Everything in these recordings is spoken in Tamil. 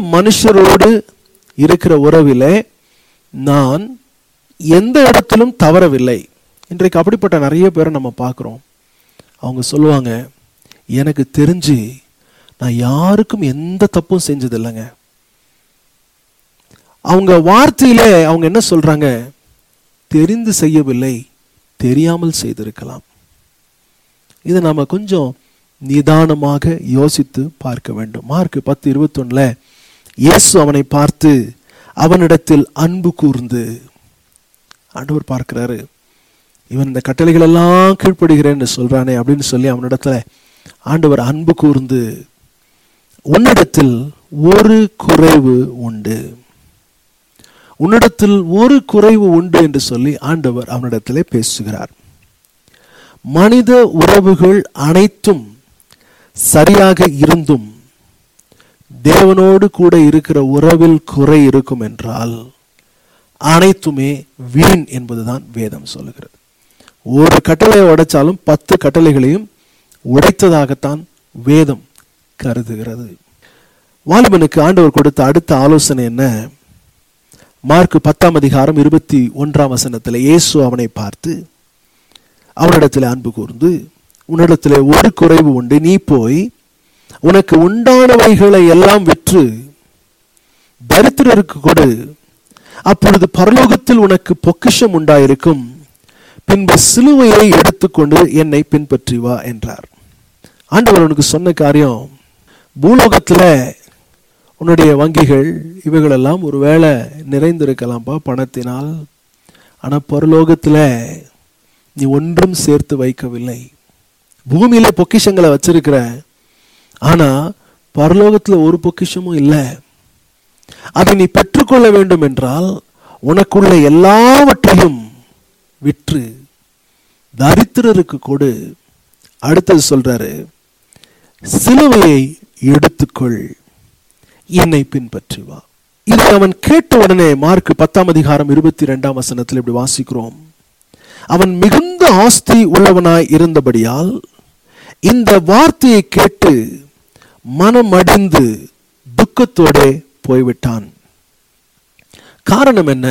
மனுஷரோடு இருக்கிற உறவிலே நான் எந்த இடத்திலும் தவறவில்லை இன்றைக்கு அப்படிப்பட்ட நிறைய பேரை நம்ம பார்க்குறோம் அவங்க சொல்லுவாங்க எனக்கு தெரிஞ்சு நான் யாருக்கும் எந்த தப்பும் செஞ்சது இல்லைங்க அவங்க வார்த்தையிலே அவங்க என்ன சொல்றாங்க தெரிந்து செய்யவில்லை தெரியாமல் செய்திருக்கலாம் இதை நாம கொஞ்சம் நிதானமாக யோசித்து பார்க்க வேண்டும் மார்க் பத்து இருபத்தொன்னுல இயேசு அவனை பார்த்து அவனிடத்தில் அன்பு கூர்ந்து ஆண்டவர் பார்க்கிறாரு இவன் இந்த கட்டளைகள் எல்லாம் கீழ்ப்படுகிறேன்னு சொல்றானே அப்படின்னு சொல்லி அவனிடத்துல ஆண்டவர் அன்பு கூர்ந்து உன்னிடத்தில் ஒரு குறைவு உண்டு உன்னிடத்தில் ஒரு குறைவு உண்டு என்று சொல்லி ஆண்டவர் அவனிடத்திலே பேசுகிறார் மனித உறவுகள் அனைத்தும் சரியாக இருந்தும் தேவனோடு கூட இருக்கிற உறவில் குறை இருக்கும் என்றால் அனைத்துமே வீண் என்பதுதான் வேதம் சொல்லுகிறது ஒரு கட்டளையை உடைச்சாலும் பத்து கட்டளைகளையும் உடைத்ததாகத்தான் வேதம் கருதுகிறது வாலிபனுக்கு ஆண்டவர் கொடுத்த அடுத்த ஆலோசனை என்ன மார்க் பத்தாம் அதிகாரம் இருபத்தி ஒன்றாம் வசனத்தில் இயேசு அவனை பார்த்து அவனிடத்தில் அன்பு கூர்ந்து உன்னிடத்தில் ஒரு குறைவு உண்டு நீ போய் உனக்கு உண்டானவைகளை எல்லாம் விற்று தரித்திரருக்கு கொடு அப்பொழுது பரலோகத்தில் உனக்கு பொக்கிஷம் உண்டாயிருக்கும் பின்பு சிலுவையை எடுத்துக்கொண்டு என்னை பின்பற்றி வா என்றார் ஆண்டவர் உனக்கு சொன்ன காரியம் பூலோகத்தில் உன்னுடைய வங்கிகள் இவைகளெல்லாம் ஒருவேளை நிறைந்திருக்கலாம்ப்பா பணத்தினால் ஆனால் பரலோகத்தில் நீ ஒன்றும் சேர்த்து வைக்கவில்லை பூமியில பொக்கிஷங்களை வச்சிருக்கிற ஆனா பரலோகத்துல ஒரு பொக்கிஷமும் இல்லை அதை நீ பெற்றுக்கொள்ள வேண்டும் என்றால் உனக்குள்ள எல்லாவற்றையும் விற்று தரித்திரருக்கு கொடு அடுத்தது சொல்றாரு சிலுவையை எடுத்துக்கொள் என்னை பின்பற்றி வா இதை அவன் கேட்ட உடனே மார்க் பத்தாம் அதிகாரம் இருபத்தி ரெண்டாம் வசனத்தில் இப்படி வாசிக்கிறோம் அவன் மிகுந்த ஆஸ்தி உள்ளவனாய் இருந்தபடியால் இந்த வார்த்தையை கேட்டு மனமடிந்து துக்கத்தோடே போய்விட்டான் காரணம் என்ன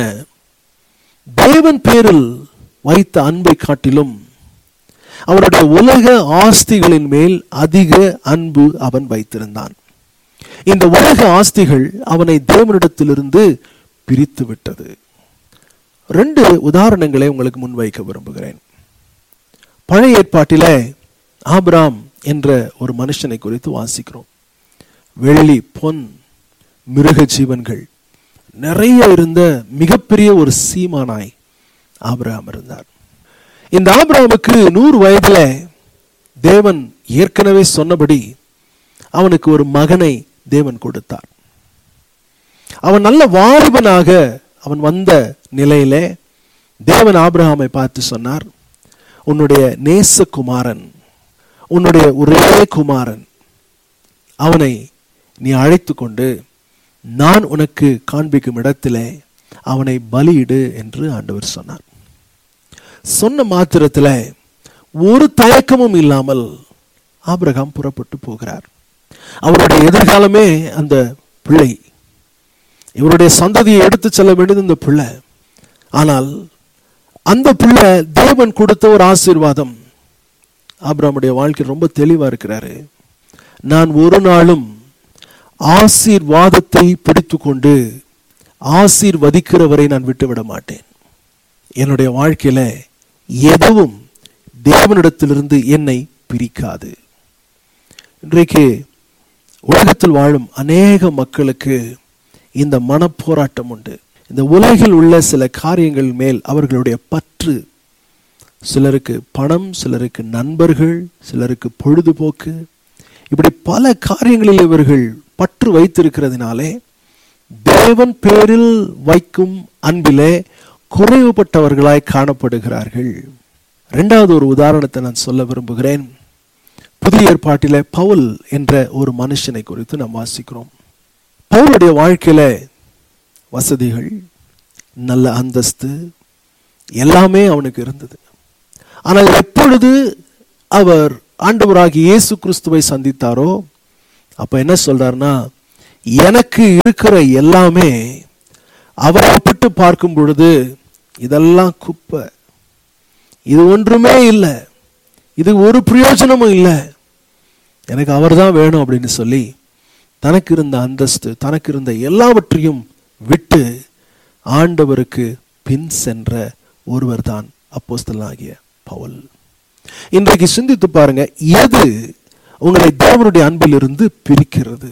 தேவன் பேரில் வைத்த அன்பை காட்டிலும் அவனுடைய உலக ஆஸ்திகளின் மேல் அதிக அன்பு அவன் வைத்திருந்தான் இந்த உலக ஆஸ்திகள் அவனை தேவனிடத்திலிருந்து பிரித்து விட்டது ரெண்டு உதாரணங்களை உங்களுக்கு முன்வைக்க விரும்புகிறேன் பழைய ஏற்பாட்டிலே ஆபிராம் என்ற ஒரு மனுஷனை குறித்து வாசிக்கிறோம் வெள்ளி பொன் மிருக ஜீவன்கள் நிறைய இருந்த மிகப்பெரிய ஒரு சீமானாய் ஆபிரகாம் இருந்தார் இந்த ஆபிரகாமுக்கு நூறு வயதுல தேவன் ஏற்கனவே சொன்னபடி அவனுக்கு ஒரு மகனை தேவன் கொடுத்தார் அவன் நல்ல வாலிபனாக அவன் வந்த நிலையிலே தேவன் ஆபிரகாமை பார்த்து சொன்னார் உன்னுடைய நேசகுமாரன் உன்னுடைய ஒரே குமாரன் அவனை நீ அழைத்து கொண்டு நான் உனக்கு காண்பிக்கும் இடத்திலே அவனை பலியிடு என்று ஆண்டவர் சொன்னார் சொன்ன மாத்திரத்தில் ஒரு தயக்கமும் இல்லாமல் ஆபிரகாம் புறப்பட்டு போகிறார் அவருடைய எதிர்காலமே அந்த பிள்ளை இவருடைய சந்ததியை எடுத்து செல்ல வேண்டியது இந்த பிள்ளை ஆனால் அந்த பிள்ளை தேவன் கொடுத்த ஒரு ஆசீர்வாதம் ஆபிரகாமுடைய வாழ்க்கை ரொம்ப தெளிவா இருக்கிறாரு நான் ஒரு நாளும் ஆசீர்வாதத்தை பிடித்துக்கொண்டு ஆசீர்வதிக்கிறவரை நான் விட்டுவிட மாட்டேன் என்னுடைய வாழ்க்கையில எதுவும் தேவனிடத்திலிருந்து என்னை பிரிக்காது இன்றைக்கு உலகத்தில் வாழும் அநேக மக்களுக்கு இந்த மனப்போராட்டம் உண்டு இந்த உலகில் உள்ள சில காரியங்கள் மேல் அவர்களுடைய பற்று சிலருக்கு பணம் சிலருக்கு நண்பர்கள் சிலருக்கு பொழுதுபோக்கு இப்படி பல காரியங்களில் இவர்கள் பற்று வைத்திருக்கிறதுனாலே தேவன் பேரில் வைக்கும் அன்பிலே குறைவுபட்டவர்களாய் காணப்படுகிறார்கள் இரண்டாவது ஒரு உதாரணத்தை நான் சொல்ல விரும்புகிறேன் புதிய ஏற்பாட்டிலே பவுல் என்ற ஒரு மனுஷனை குறித்து நாம் வாசிக்கிறோம் பவுலுடைய வாழ்க்கையில வசதிகள் நல்ல அந்தஸ்து எல்லாமே அவனுக்கு இருந்தது ஆனால் எப்பொழுது அவர் ஆண்டவராகி இயேசு கிறிஸ்துவை சந்தித்தாரோ அப்ப என்ன சொல்றாருன்னா எனக்கு இருக்கிற எல்லாமே அவரை ஒப்பிட்டு பார்க்கும் பொழுது இதெல்லாம் குப்பை இது ஒன்றுமே இல்லை இது ஒரு பிரயோஜனமும் இல்லை எனக்கு அவர் தான் வேணும் அப்படின்னு சொல்லி தனக்கு இருந்த அந்தஸ்து தனக்கு இருந்த எல்லாவற்றையும் விட்டு ஆண்டவருக்கு பின் சென்ற ஒருவர் தான் அப்போஸ்தலனாகிய பவுல் இன்றைக்கு சிந்தித்து பாருங்க எது உங்களை தேவனுடைய அன்பிலிருந்து பிரிக்கிறது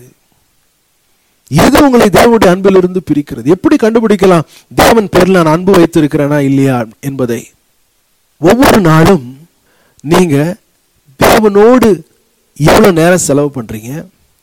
எது உங்களை தேவனுடைய அன்பிலிருந்து பிரிக்கிறது எப்படி கண்டுபிடிக்கலாம் தேவன் பேரில் நான் அன்பு வைத்திருக்கிறேனா இல்லையா என்பதை ஒவ்வொரு நாளும் நீங்க தேவனோடு எவ்வளவு நேரம் செலவு பண்றீங்க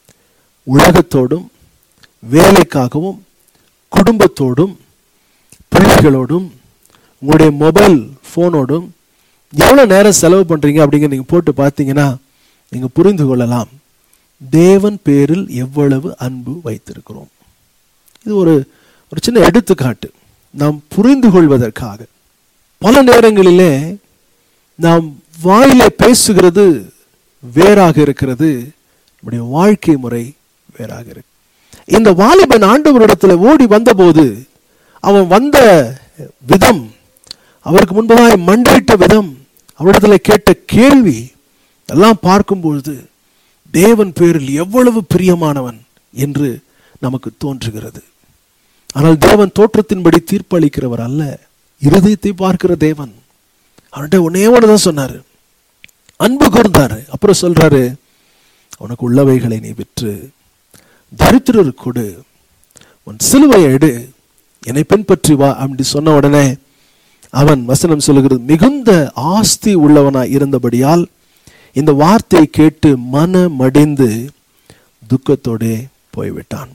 உலகத்தோடும் வேலைக்காகவும் குடும்பத்தோடும் பிள்ளைகளோடும் உங்களுடைய மொபைல் ஃபோனோடும் எவ்வளோ நேரம் செலவு பண்ணுறீங்க அப்படிங்கிற நீங்கள் போட்டு பார்த்தீங்கன்னா நீங்கள் புரிந்து கொள்ளலாம் தேவன் பேரில் எவ்வளவு அன்பு வைத்திருக்கிறோம் இது ஒரு ஒரு சின்ன எடுத்துக்காட்டு நாம் புரிந்து கொள்வதற்காக பல நேரங்களிலே நாம் வாயிலே பேசுகிறது வேறாக இருக்கிறது நம்முடைய வாழ்க்கை முறை வேறாக இருக்கு இந்த வாலிபன் ஆண்டவரிடத்தில் ஓடி வந்தபோது அவன் வந்த விதம் அவருக்கு முன்பதாக மண்டிட்ட விதம் அவரிடத்தில் கேட்ட கேள்வி எல்லாம் பார்க்கும்பொழுது தேவன் பேரில் எவ்வளவு பிரியமானவன் என்று நமக்கு தோன்றுகிறது ஆனால் தேவன் தோற்றத்தின்படி தீர்ப்பளிக்கிறவர் அல்ல இருதயத்தை பார்க்கிற தேவன் அவன்கிட்ட ஒன்னே ஒன்று தான் சொன்னாரு அன்பு கூர்ந்தாரு அப்புறம் சொல்றாரு உனக்கு உள்ளவைகளை நீ விற்று தரித்திரர் கொடு உன் சிலுவையை எடு என்னை பின்பற்றி வா அப்படி சொன்ன உடனே அவன் வசனம் சொல்லுகிறது மிகுந்த ஆஸ்தி உள்ளவனாய் இருந்தபடியால் இந்த வார்த்தையை கேட்டு மன மடிந்து துக்கத்தோடே போய்விட்டான்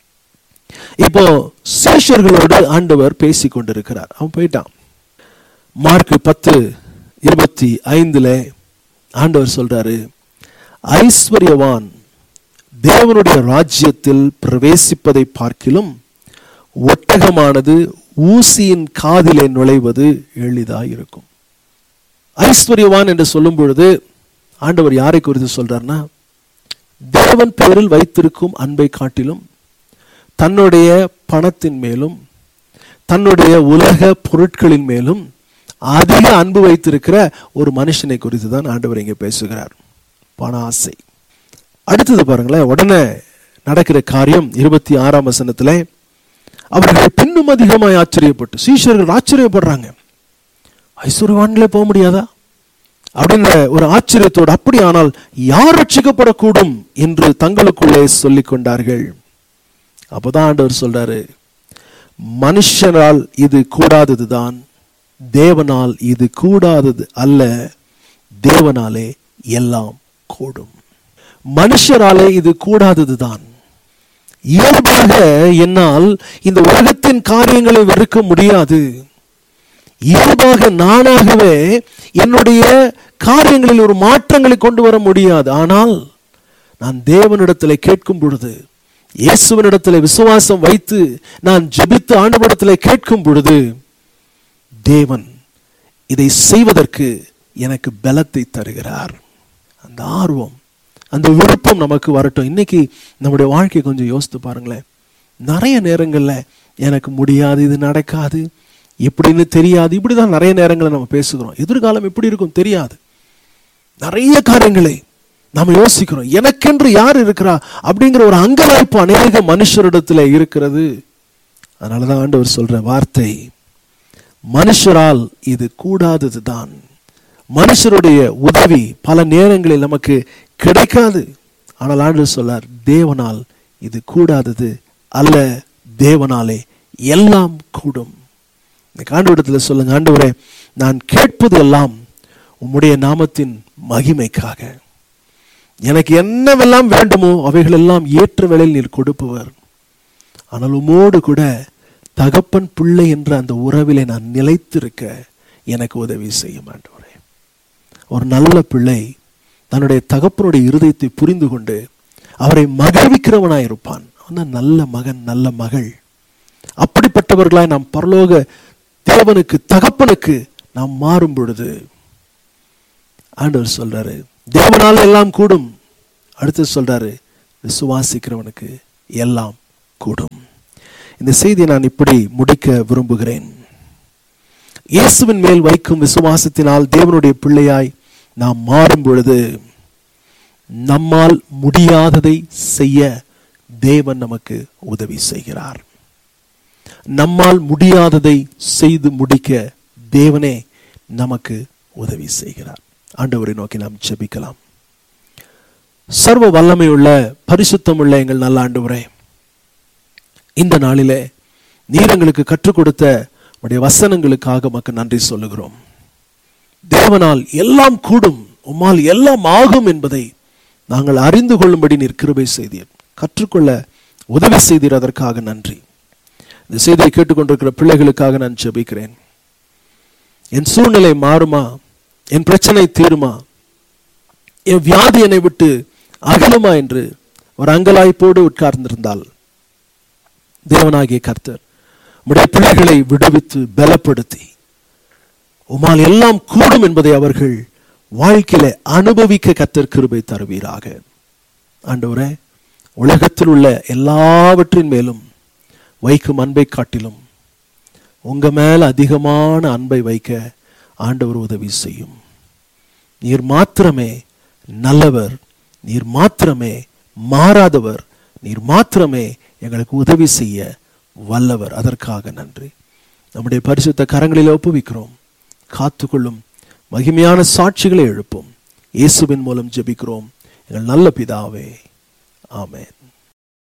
இப்போ சேஷர்களோடு ஆண்டவர் பேசிக் கொண்டிருக்கிறார் அவன் போயிட்டான் மார்க் பத்து இருபத்தி ஐந்துல ஆண்டவர் சொல்றாரு ஐஸ்வர்யவான் தேவனுடைய ராஜ்யத்தில் பிரவேசிப்பதை பார்க்கிலும் ஒட்டகமானது ஊசியின் காதிலே நுழைவது எளிதாக இருக்கும் ஐஸ்வர்யவான் என்று சொல்லும் பொழுது ஆண்டவர் யாரை குறித்து சொல்றார்னா தேவன் பேரில் வைத்திருக்கும் அன்பை காட்டிலும் தன்னுடைய பணத்தின் மேலும் தன்னுடைய உலக பொருட்களின் மேலும் அதிக அன்பு வைத்திருக்கிற ஒரு மனுஷனை குறித்து தான் ஆண்டவர் இங்கே பேசுகிறார் பண ஆசை அடுத்தது பாருங்களேன் உடனே நடக்கிற காரியம் இருபத்தி ஆறாம் வசனத்துல அவர்கள் பின்னும் அதிகமாய் ஆச்சரியப்பட்டு சீஷர்கள் ஆச்சரியப்படுறாங்க ஐஸ்வர்யவான்களே போக முடியாதா அப்படின்ற ஒரு ஆச்சரியத்தோடு அப்படி ஆனால் யார் ரட்சிக்கப்படக்கூடும் என்று தங்களுக்குள்ளே சொல்லிக் கொண்டார்கள் அப்பதான் ஆண்டவர் சொல்றாரு மனுஷனால் இது கூடாததுதான் தேவனால் இது கூடாதது அல்ல தேவனாலே எல்லாம் கூடும் மனுஷராலே இது கூடாததுதான் இயல்பாக என்னால் இந்த உலகத்தின் காரியங்களை வெறுக்க முடியாது இயல்பாக நானாகவே என்னுடைய காரியங்களில் ஒரு மாற்றங்களை கொண்டு வர முடியாது ஆனால் நான் தேவனிடத்தில் கேட்கும் பொழுது இயேசுவனிடத்தில் விசுவாசம் வைத்து நான் ஜெபித்து ஆண்டவரிடத்தில் கேட்கும் பொழுது தேவன் இதை செய்வதற்கு எனக்கு பலத்தை தருகிறார் அந்த ஆர்வம் அந்த விருப்பம் நமக்கு வரட்டும் இன்னைக்கு நம்முடைய வாழ்க்கையை கொஞ்சம் யோசித்து பாருங்களேன் நிறைய நேரங்கள்ல எனக்கு முடியாது இது நடக்காது எப்படின்னு தெரியாது இப்படிதான் நிறைய நேரங்களை நம்ம பேசுகிறோம் எதிர்காலம் எப்படி இருக்கும் தெரியாது நிறைய காரியங்களை நாம் யோசிக்கிறோம் எனக்கென்று யார் இருக்கிறா அப்படிங்கிற ஒரு அங்கலாய்ப்பு அநேக மனுஷரிடத்துல இருக்கிறது அதனாலதான் ஆண்டவர் சொல்ற வார்த்தை மனுஷரால் இது கூடாததுதான் மனுஷருடைய உதவி பல நேரங்களில் நமக்கு கிடைக்காது ஆனால் ஆண்டவர் சொல்லார் தேவனால் இது கூடாதது அல்ல தேவனாலே எல்லாம் கூடும் இந்த ஆண்டவரிடத்தில் சொல்லுங்க ஆண்டவரே நான் கேட்பது எல்லாம் உம்முடைய நாமத்தின் மகிமைக்காக எனக்கு என்னவெல்லாம் வேண்டுமோ அவைகளெல்லாம் ஏற்ற வேளையில் நீர் கொடுப்பவர் ஆனால் உமோடு கூட தகப்பன் பிள்ளை என்ற அந்த உறவிலே நான் நிலைத்திருக்க எனக்கு உதவி செய்ய ஆண்டவரே ஒரு நல்ல பிள்ளை தன்னுடைய தகப்பனுடைய இருதயத்தை புரிந்து கொண்டு அவரை மகிழ்விக்கிறவனாய் இருப்பான் அவன் நல்ல மகன் நல்ல மகள் அப்படிப்பட்டவர்களாய் நாம் பரலோக தேவனுக்கு தகப்பனுக்கு நாம் மாறும் பொழுது ஆண்டவர் சொல்றாரு தேவனால் எல்லாம் கூடும் அடுத்து சொல்றாரு விசுவாசிக்கிறவனுக்கு எல்லாம் கூடும் இந்த செய்தியை நான் இப்படி முடிக்க விரும்புகிறேன் இயேசுவின் மேல் வைக்கும் விசுவாசத்தினால் தேவனுடைய பிள்ளையாய் நாம் மாறும் பொழுது நம்மால் முடியாததை செய்ய தேவன் நமக்கு உதவி செய்கிறார் நம்மால் முடியாததை செய்து முடிக்க தேவனே நமக்கு உதவி செய்கிறார் ஆண்டவரை நோக்கி நாம் ஜெபிக்கலாம் சர்வ வல்லமையுள்ள பரிசுத்தமுள்ள எங்கள் நல்ல ஆண்டவரே இந்த நாளிலே நீர் எங்களுக்கு கற்றுக் கொடுத்த உடைய வசனங்களுக்காக உமக்கு நன்றி சொல்லுகிறோம் தேவனால் எல்லாம் கூடும் உம்மால் எல்லாம் ஆகும் என்பதை நாங்கள் அறிந்து கொள்ளும்படி நீர் கிருபை செய்தீர் கற்றுக்கொள்ள உதவி செய்தீர் அதற்காக நன்றி இந்த செய்தியை கேட்டுக்கொண்டிருக்கிற பிள்ளைகளுக்காக நான் ஜெபிக்கிறேன் என் சூழ்நிலை மாறுமா என் பிரச்சனை தீருமா என் வியாதி என்னை விட்டு அகலுமா என்று ஒரு அங்கலாய்ப்போடு உட்கார்ந்திருந்தால் தேவனாகிய கர்த்தர் உடைய பிள்ளைகளை விடுவித்து பலப்படுத்தி உமால் எல்லாம் கூடும் என்பதை அவர்கள் வாழ்க்கையில அனுபவிக்க கர்த்தர் கிருபை தருவீராக ஆண்டவரே உலகத்தில் உள்ள எல்லாவற்றின் மேலும் வைக்கும் அன்பை காட்டிலும் உங்க மேல அதிகமான அன்பை வைக்க ஆண்டவர் உதவி செய்யும் நீர் மாத்திரமே நல்லவர் நீர் மாத்திரமே மாறாதவர் நீர் மாத்திரமே எங்களுக்கு உதவி செய்ய வல்லவர் அதற்காக நன்றி நம்முடைய பரிசுத்த கரங்களில் ஒப்புவிக்கிறோம் காத்துக்கொள்ளும் மகிமையான சாட்சிகளை எழுப்பும் இயேசுவின் மூலம் ஜெபிக்கிறோம் எங்கள் நல்ல பிதாவே ஆமென்